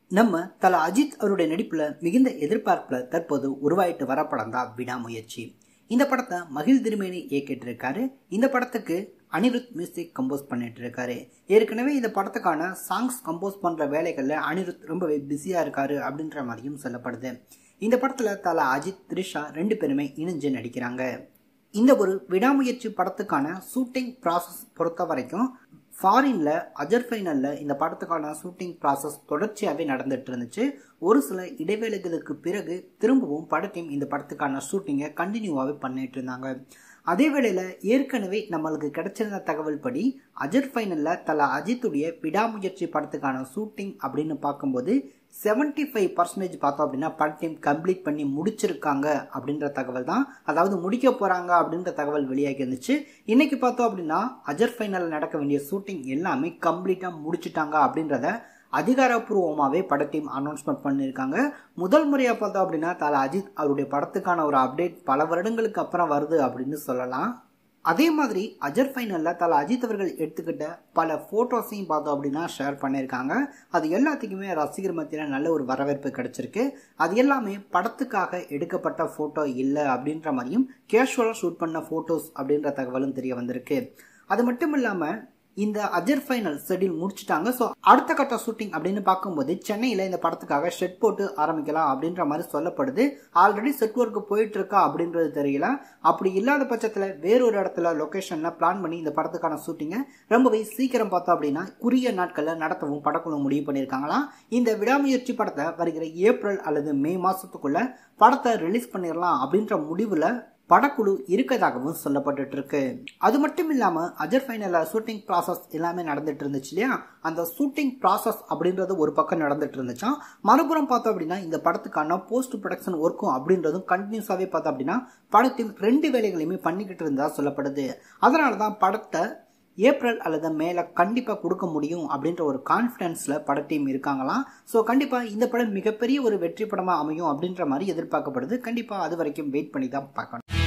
நம்ம தல அஜித் அவருடைய நடிப்புல மிகுந்த எதிர்பார்ப்புல தற்போது உருவாயிட்டு வர படம் தான் விடாமுயற்சி இந்த படத்தை மகிழ் திருமேனி இயக்கிட்டு இருக்காரு இந்த படத்துக்கு அனிருத் மியூசிக் கம்போஸ் பண்ணிட்டு இருக்காரு ஏற்கனவே இந்த படத்துக்கான சாங்ஸ் கம்போஸ் பண்ற வேலைகள்ல அனிருத் ரொம்பவே பிஸியா இருக்காரு அப்படின்ற மாதிரியும் சொல்லப்படுது இந்த படத்துல தல அஜித் த்ரிஷா ரெண்டு பேருமே இணைஞ்சு நடிக்கிறாங்க இந்த ஒரு விடாமுயற்சி படத்துக்கான ஷூட்டிங் ப்ராசஸ் பொறுத்த வரைக்கும் ஃபாரின்ல அஜர்பைனல்ல இந்த படத்துக்கான ஷூட்டிங் ப்ராசஸ் தொடர்ச்சியாகவே நடந்துட்டு இருந்துச்சு ஒரு சில இடைவேளைகளுக்கு பிறகு திரும்பவும் பட டீம் இந்த படத்துக்கான ஷூட்டிங்கை கண்டினியூவாகவே பண்ணிட்டு இருந்தாங்க அதே வேளையில ஏற்கனவே நம்மளுக்கு கிடைச்சிருந்த தகவல் படி அஜர் ஃபைனல்ல தலா அஜித்துடைய விடாமுயற்சி படத்துக்கான ஷூட்டிங் அப்படின்னு பார்க்கும்போது செவன்டி ஃபைவ் பர்சன்டேஜ் பார்த்தோம் அப்படின்னா பட டீம் கம்ப்ளீட் பண்ணி முடிச்சிருக்காங்க அப்படின்ற தகவல் தான் அதாவது முடிக்க போறாங்க அப்படின்ற தகவல் வெளியாகி இருந்துச்சு இன்னைக்கு பார்த்தோம் அப்படின்னா அஜர் ஃபைனல் நடக்க வேண்டிய ஷூட்டிங் எல்லாமே கம்ப்ளீட்டா முடிச்சிட்டாங்க அப்படின்றத அதிகாரப்பூர்வமாகவே பட டீம் அனௌன்ஸ்மெண்ட் பண்ணியிருக்காங்க முதல் முறையாக பார்த்தோம் அப்படின்னா தல அஜித் அவருடைய படத்துக்கான ஒரு அப்டேட் பல வருடங்களுக்கு அப்புறம் வருது அப்படின்னு சொல்லலாம் அதே மாதிரி அஜர் ஃபைனலில் தல அஜித் அவர்கள் எடுத்துக்கிட்ட பல ஃபோட்டோஸையும் பார்த்தோம் அப்படின்னா ஷேர் பண்ணியிருக்காங்க அது எல்லாத்துக்குமே ரசிகர் மத்தியில் நல்ல ஒரு வரவேற்பு கிடைச்சிருக்கு அது எல்லாமே படத்துக்காக எடுக்கப்பட்ட ஃபோட்டோ இல்லை அப்படின்ற மாதிரியும் கேஷுவலாக ஷூட் பண்ண ஃபோட்டோஸ் அப்படின்ற தகவலும் தெரிய வந்திருக்கு அது மட்டும் இல்லாமல் இந்த அஜர் ஃபைனல் ஷெட்யூல் முடிச்சுட்டாங்க ஸோ அடுத்த கட்ட ஷூட்டிங் அப்படின்னு பார்க்கும்போது சென்னையில் இந்த படத்துக்காக ஷெட் போட்டு ஆரம்பிக்கலாம் அப்படின்ற மாதிரி சொல்லப்படுது ஆல்ரெடி செட் ஒர்க்கு போயிட்டு இருக்கா அப்படின்றது தெரியல அப்படி இல்லாத பட்சத்தில் வேறொரு இடத்துல லொக்கேஷனில் பிளான் பண்ணி இந்த படத்துக்கான ஷூட்டிங்கை ரொம்பவே சீக்கிரம் பார்த்தோம் அப்படின்னா குறுகிய நாட்களில் நடத்தவும் படக்குழு முடிவு பண்ணியிருக்காங்களாம் இந்த விடாமுயற்சி படத்தை வருகிற ஏப்ரல் அல்லது மே மாதத்துக்குள்ள படத்தை ரிலீஸ் பண்ணிடலாம் அப்படின்ற முடிவில் படக்குழு இருக்கதாகவும் சொல்லப்பட்டு இருக்கு அது மட்டும் இல்லாம அஜர் ஃபைனல்ல ஷூட்டிங் ப்ராசஸ் எல்லாமே நடந்துட்டு இருந்துச்சு இல்லையா அந்த ஷூட்டிங் ப்ராசஸ் அப்படின்றது ஒரு பக்கம் நடந்துட்டு இருந்துச்சான் மறுபுறம் பார்த்தோம் அப்படின்னா இந்த படத்துக்கான போஸ்ட் ப்ரொடக்ஷன் ஒர்க்கும் அப்படின்றதும் கண்டினியூஸாவே பார்த்தோம் அப்படின்னா படத்தின் ரெண்டு வேலைகளையுமே பண்ணிக்கிட்டு இருந்தா சொல்லப்படுது அதனால தான் படத்தை ஏப்ரல் அல்லது மேலே கண்டிப்பாக கொடுக்க முடியும் அப்படின்ற ஒரு கான்ஃபிடென்ஸில் பட டீம் இருக்காங்களாம் ஸோ கண்டிப்பாக இந்த படம் மிகப்பெரிய ஒரு வெற்றி படமாக அமையும் அப்படின்ற மாதிரி எதிர்பார்க்கப்படுது கண்டிப்பாக அது வரைக்கும் வெயிட் பண்ணி தான் பார்க்கணும்